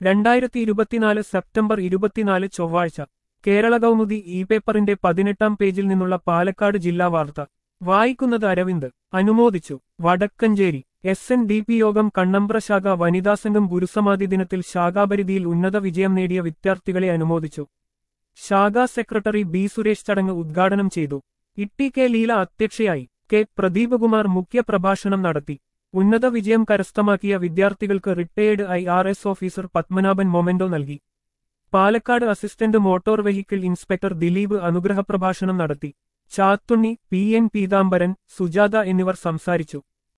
രണ്ടായിരത്തി ഇരുപത്തിനാല് സെപ്റ്റംബർ ഇരുപത്തിനാല് ചൊവ്വാഴ്ച കേരള കൗമുദി ഇ പേപ്പറിന്റെ പതിനെട്ടാം പേജിൽ നിന്നുള്ള പാലക്കാട് ജില്ലാ വാർത്ത വായിക്കുന്നത് അരവിന്ദ് അനുമോദിച്ചു Vadakkanchery S N D P യോഗം കണ്ണമ്പ്ര ശാഖ വനിതാ സംഘം ഗുരുസമാധി ദിനത്തിൽ ശാഖാപരിധിയിൽ ഉന്നത വിജയം നേടിയ വിദ്യാർത്ഥികളെ അനുമോദിച്ചു ശാഖാ സെക്രട്ടറി ബി സുരേഷ് ചടങ്ങ് ഉദ്ഘാടനം ചെയ്തു ഇട്ടി കെ ലീല അധ്യക്ഷയായി കെ പ്രദീപകുമാർ മുഖ്യപ്രഭാഷണം നടത്തി ഉന്നത വിജയം കരസ്ഥമാക്കിയ വിദ്യാർത്ഥികൾക്ക് retired I R S officer Padmanabhan memento നൽകി Palakkad assistant motor vehicle inspector Dileep അനുഗ്രഹ പ്രഭാഷണം നടത്തി ചാത്തുണ്ണി പി എൻ പീതാംബരൻ സുജാത എന്നിവർ സംസാരിച്ചു